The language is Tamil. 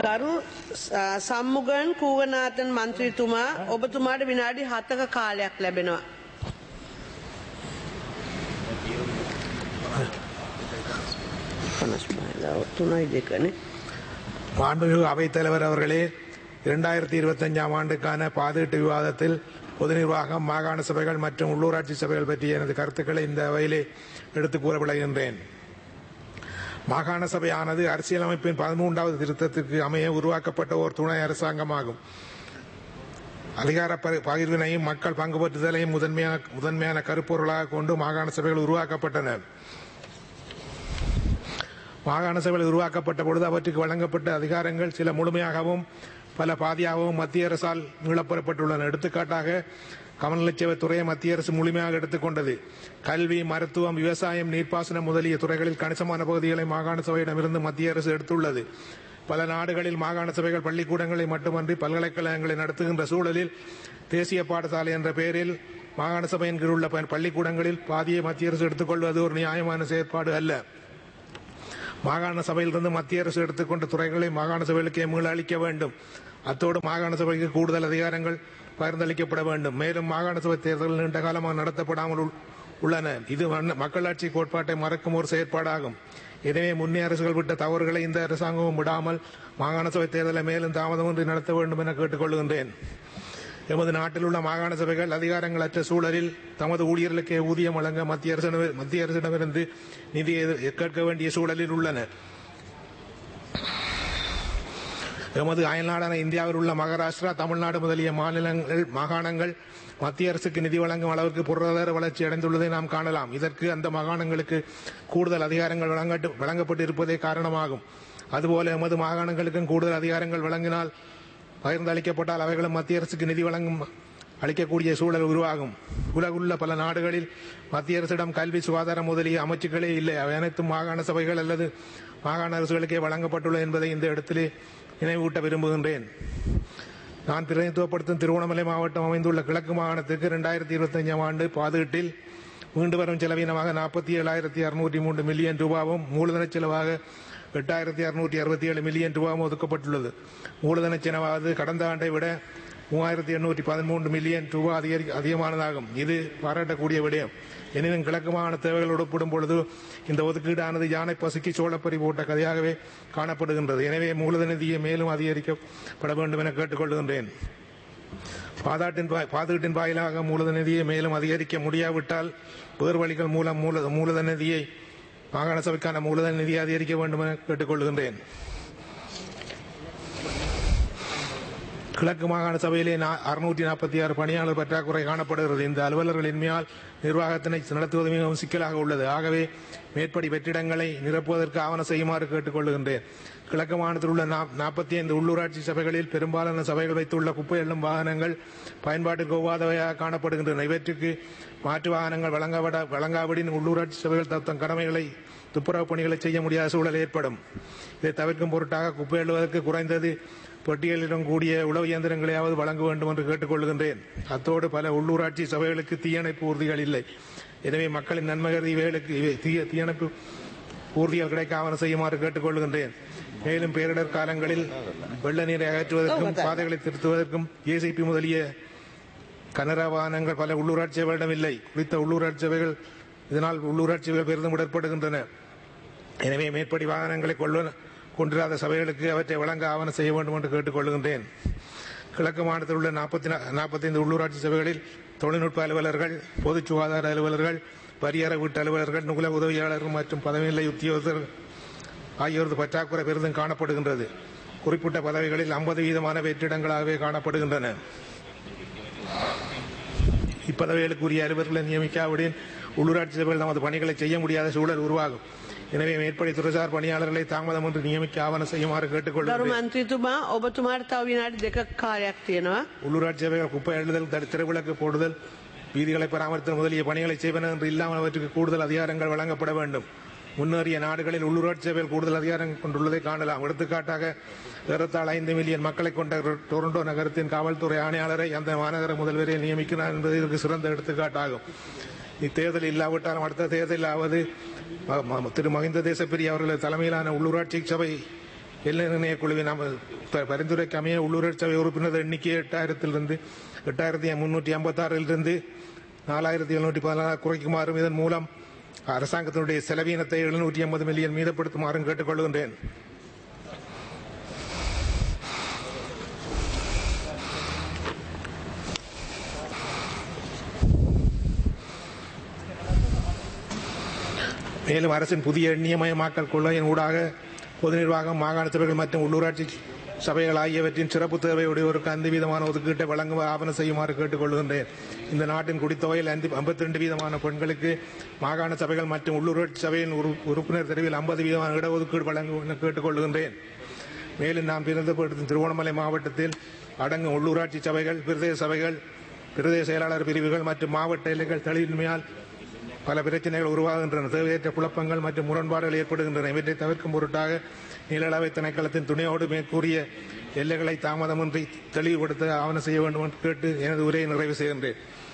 ගරු ස- සම්මුගන් කූවනාතන් මන්ත්‍රීතුමා ඔබතුමාට විනාඩි හතක කාලයක් ලැබෙනවා. තුනයි දෙකනේ. மாண்புமிகு அவைத்தலைவர் அவர்களே இரண்டாயிரத்தி இருபத்தஞ்சாம் ஆண்டுக்கான பாதீட்டு விவாதத்தில் பொது நிர்வாகம் மாகாண சபைகள் மற்றும் உள்ளூராட்சி சபைகள் பற்றிய எனது கருத்துக்களை இந்த அவையிலே எடுத்துக் கூற விளைகின்றேன் மாகாண சபையானது அரசியலமைப்பின் பதிமூன்றாவது திருத்தத்திற்கு அமைய உருவாக்கப்பட்ட ஓர் துணை அரசாங்கமாகும் அதிகார ப- பகிர்வினையும் மக்கள் பங்கு பெற்றுதலையும் முதன்மையான முதன்மையான கருப்பொருளாக கொண்டு மாகாண சபைகள் உருவாக்கப்பட்டன மாகாண சபைகள் உருவாக்கப்பட்ட பொழுது அவற்றுக்கு வழங்கப்பட்ட அதிகாரங்கள் சில முழுமையாகவும் பல பாதியாகவும் மத்திய அரசால் மீளப்பெறப்பட்டுள்ளன எடுத்துக்காட்டாக கமநலச்சேவைத்துறையை மத்திய அரசு முழுமையாக எடுத்துக்கொண்டது கல்வி மருத்துவம் விவசாயம் நீர்ப்பாசனம் முதலிய துறைகளில் கணிசமான பகுதிகளை மாகாண சபையிடமிருந்து மத்திய அரசு எடுத்துள்ளது பல நாடுகளில் மாகாண சபைகள் பள்ளிக்கூடங்களை மட்டுமன்றி பல்கலைக்கழகங்களை நடத்துகின்ற சூழலில் தேசிய பாடசாலை என்ற பெயரில் மாகாண சபையின் கீழ் உள்ள ப- பள்ளிக்கூடங்களில் பாதியை மத்திய அரசு எடுத்துக்கொள்வது ஒரு நியாயமான செயற்பாடு அல்ல மாகாண சபையிலிருந்து மத்திய அரசு எடுத்துக்கொண்ட துறைகளை மாகாண சபைகளுக்கே மீள அளிக்க வேண்டும் அத்தோடு மாகாண சபைக்கு கூடுதல் அதிகாரங்கள் பகிர்ந்தளிக்கப்பட வேண்டும் மேலும் மாகாண சபை தேர்தல்கள் நீண்ட காலமாக நடத்தப்படாமல் உள்- உள்ளன இது மன்ன- மக்களாட்சி கோட்பாட்டை மறக்கும் ஒரு செயற்பாடாகும் எனவே முன்னே அரசுகள் விட்ட தவறுகளை இந்த அரசாங்கமும் விடாமல் மாகாண சபை தேர்தலை மேலும் தாமதமின்றி நடத்த வேண்டும் என கேட்டுக்கொள்கின்றேன் எமது நாட்டில் உள்ள மாகாண சபைகள் அதிகாரங்களற்ற சூழலில் தமது ஊழியர்களுக்கே ஊதியம் வழங்க மத்திய அரசிடம் மத்திய அரசிடமிருந்து நிதியை எதிர்- கேட்க வேண்டிய சூழலில் உள்ளன எமது அயல்நாடான இந்தியாவில் உள்ள மகாராஷ்டிரா தமிழ்நாடு முதலிய மாநிலங்கள் மாகாணங்கள் மத்திய அரசுக்கு நிதி வழங்கும் அளவுக்கு பொருளாதார வளர்ச்சி அடைந்துள்ளதை நாம் காணலாம் இதற்கு அந்த மாகாணங்களுக்கு கூடுதல் அதிகாரங்கள் வழங்கட்டு வழங்கப்பட்டு இருப்பதே காரணமாகும் அதுபோல எமது மாகாணங்களுக்கும் கூடுதல் அதிகாரங்கள் வழங்கினால் பகிர்ந்து அளிக்கப்பட்டால் அவைகளும் மத்திய அரசுக்கு நிதி வழங்கும் அளிக்கக்கூடிய சூழல் உருவாகும் உலகுள்ள பல நாடுகளில் மத்திய அரசிடம் கல்வி சுகாதாரம் முதலிய அமைச்சுக்களே இல்லை அவை அனைத்தும் மாகாண சபைகள் அல்லது மாகாண அரசுகளுக்கே வழங்கப்பட்டுள்ளது என்பதை இந்த இடத்திலே நினைவூட்ட விரும்புகின்றேன் நான் பிரதிநிதித்துவப்படுத்தும் திருவண்ணாமலை மாவட்டம் அமைந்துள்ள கிழக்கு மாகாணத்துக்கு இரண்டாயிரத்தி இருபத்தஞ்சாம் ஆண்டு பாதுகாட்டில் மீண்டு வரும் செலவினமாக நாற்பத்தி ஏழாயிரத்தி அறுநூற்றி மூன்று மில்லியன் ரூபாவும் மூலதன செலவாக எட்டாயிரத்தி அறுநூற்றி அறுபத்தி ஏழு மில்லியன் ரூபாவும் ஒதுக்கப்பட்டுள்ளது மூலதன செலவானது கடந்த ஆண்டை விட மூவாயிரத்தி எண்ணூற்றி பதிமூன்று மில்லியன் ரூபாய் அதிகரி அதிகமானதாகும் இது பாராட்டக்கூடிய விடயம் எனினும் கிழக்கு மாகாண தேவைகளோடு ஒப்பிடும் பொழுது இந்த ஒதுக்கீடானது யானை பசுக்கி சோழப்பறி போட்ட கதையாகவே காணப்படுகின்றது எனவே மூலதன நிதியை மேலும் அதிகரிக்கப்பட வேண்டும் என கேட்டுக்கொள்கின்றேன் பாதாட்டின் வாய்- பாதுகாட்டின் வாயிலாக மூலதன நிதியை மேலும் அதிகரிக்க முடியாவிட்டால் வேறு வழிகள் மூலம் மூல மூலதன நிதியை மாகாண சபைக்கான மூலதன நிதியை அதிகரிக்க வேண்டும் என கேட்டுக்கொள்கின்றேன் கிழக்கு மாகாண சபையிலே அறுநூற்றி நாற்பத்தி ஆறு பணியாளர் பற்றாக்குறை காணப்படுகிறது இந்த அலுவலர்கள் இன்மையால் நிர்வாகத்தினை நடத்துவது மிகவும் சிக்கலாக உள்ளது ஆகவே மேற்படி வெற்றிடங்களை நிரப்புவதற்கு ஆவண செய்யுமாறு கேட்டுக்கொள்கின்றேன் கிழக்கு மாநிலத்தில் உள்ள நாற்பத்தி ஐந்து உள்ளூராட்சி சபைகளில் பெரும்பாலான சபைகள் வைத்துள்ள குப்பை எள்ளும் வாகனங்கள் பயன்பாட்டுக்கு ஒவ்வாதவையாக காணப்படுகின்றன இவற்றுக்கு மாற்று வாகனங்கள் வழங்கப்பட வழங்காவிடின் உள்ளூராட்சி சபைகள் தத்தம் கடமைகளை துப்புரவு பணிகளை செய்ய முடியாத சூழல் ஏற்படும் இதை தவிர்க்கும் பொருட்டாக குப்பை எழுவதற்கு குறைந்தது பட்டியலிடம் கூடிய உழவு இயந்திரங்களையாவது வழங்க வேண்டும் என்று கேட்டுக்கொள்கின்றேன் அத்தோடு பல உள்ளூராட்சி சபைகளுக்கு தீயணைப்பு ஊர்திகள் இல்லை எனவே மக்களின் நன்மை கருதி இவைகளுக்கு இவை- தீய- தீயணைப்பு ஊர்திகள் கிடைக்க ஆவணம் செய்யுமாறு கேட்டுக்கொள்கின்றேன் மேலும் பேரிடர் காலங்களில் வெள்ள நீரை அகற்றுவதற்கும் பாதைகளை திருத்துவதற்கும் ஏசிபி முதலிய கனரா வாகனங்கள் பல உள்ளூராட்சி சபைகளிடம் இல்லை குறித்த உள்ளூராட்சி சபைகள் இதனால் உள்ளூராட்சி சபைகள் பெரிதும் இடர்படுகின்றன எனவே மேற்படி வாகனங்களை கொள்ள கொண்டிராத சபைகளுக்கு அவற்றை வழங்க ஆவணம் செய்ய வேண்டும் என்று கேட்டுக்கொள்கின்றேன் கிழக்கு மாநிலத்தில் உள்ள நாற்பத்தி நாற்பத்தைந்து உள்ளூராட்சி சபைகளில் தொழில்நுட்ப அலுவலர்கள் பொது சுகாதார அலுவலர்கள் பரிகார வீட்டு அலுவலர்கள் நுகல உதவியாளர்கள் மற்றும் பதவிநிலை உத்தியோகத்தர் ஆகியோரது பற்றாக்குறை பெரிதும் காணப்படுகின்றது குறிப்பிட்ட பதவிகளில் ஐம்பது வீதமான வெற்றிடங்களாகவே காணப்படுகின்றன இப்பதவிகளுக்குரிய அலுவலர்களை நியமிக்காவிடின் உள்ளூராட்சி சபைகள் நமது பணிகளை செய்ய முடியாத சூழல் உருவாகும் எனவே மேற்படி துறைசார் பணியாளர்களை தாமதமின்றி நியமிக்க ஆவணம் செய்யுமாறு ගරු கேட்டுக்கொள்கிறேன் මන්ත්‍රීතුමා ඔබතුමාට තව විනාඩි දෙකක් කාලයක් තියෙනවා. உள்ளூராட்சி சபைகள் குப்பை அள்ளுதல் தடு- திருவிளக்கு போடுதல் வீதிகளை பராமரித்தல் முதலிய பணிகளை செய்வன என்று இல்லாமல் அவற்றுக்கு கூடுதல் அதிகாரங்கள் வழங்கப்பட வேண்டும் முன்னேறிய நாடுகளில் உள்ளூராட்சி சபைகள் கூடுதல் அதிகாரம் கொண்டுள்ளதை காணலாம் எடுத்துக்காட்டாக ஏறத்தாழ ஐந்து மில்லியன் மக்களை கொண்ட டொரண்டோ நகரத்தின் காவல்துறை ஆணையாளரை அந்த மாநகர முதல்வரை நியமிக்கிறார் என்பது இதற்கு சிறந்த எடுத்துக்காட்டாகும் இத்தேர்தல் இல்லாவிட்டாலும் அடுத்த தேர்தலாவது ம- ம- திரு மஹிந்த தேசப்பிரிய அவர்களது தலைமையிலான உள்ளூராட்சி சபை எல்லை நிர்ணய குழுவின் அம- ப- பரிந்துரைக்கு அமைய உள்ளூராட்சி சபை உறுப்பினர் எண்ணிக்கை எட்டாயிரத்திலிருந்து எட்டாயிரத்தி முன்னூற்றி ஐம்பத்தாறிலிருந்து நாலாயிரத்தி எழுநூற்றி பதினாறு குறைக்குமாறும் இதன் மூலம் அரசாங்கத்தினுடைய செலவீனத்தை எழுநூற்றி ஐம்பது மில்லியன் மீதப்படுத்துமாறும் கேட்டுக்கொள்கின்றேன் மேலும் அரசின் புதிய எண்ணியமயமாக்கல் கொள்கையின் ஊடாக பொது நிர்வாகம் மாகாண சபைகள் மற்றும் உள்ளூராட்சி சபைகள் ஆகியவற்றின் சிறப்பு தேவையுடையோருக்கு ஐந்து வீதமான ஒதுக்கீட்டை வழங்க ஆவணம் செய்யுமாறு கேட்டுக்கொள்கின்றேன் இந்த நாட்டின் குடித்தொகையில் ஐம்பத்தி ரெண்டு வீதமான பெண்களுக்கு மாகாண சபைகள் மற்றும் உள்ளூராட்சி சபையின் உறு- உறுப்பினர் தெரிவில் ஐம்பது வீதமான இடஒதுக்கீடு வழங்கும் என கேட்டுக்கொள்கின்றேன் மேலும் நாம் பிரதிநிதிப்படுத்தும் திருவண்ணாமலை மாவட்டத்தில் அடங்கும் உள்ளூராட்சி சபைகள் பிரதேச சபைகள் பிரதேச செயலாளர் பிரிவுகள் மற்றும் மாவட்ட எல்லைகள் தெளிவின்மையால் பல பிரச்சனைகள் உருவாகின்றன தேவையற்ற குழப்பங்கள் மற்றும் முரண்பாடுகள் ஏற்படுகின்றன இவற்றை தவிர்க்கும் பொருட்டாக நீலளவை திணைக்களத்தின் துணையோடு மேற்கூறிய எல்லைகளை தாமதமின்றி தெளிவுபடுத்த ஆவணம் செய்ய வேண்டும் என்று கேட்டு எனது உரையை நிறைவு செய்கின்றேன்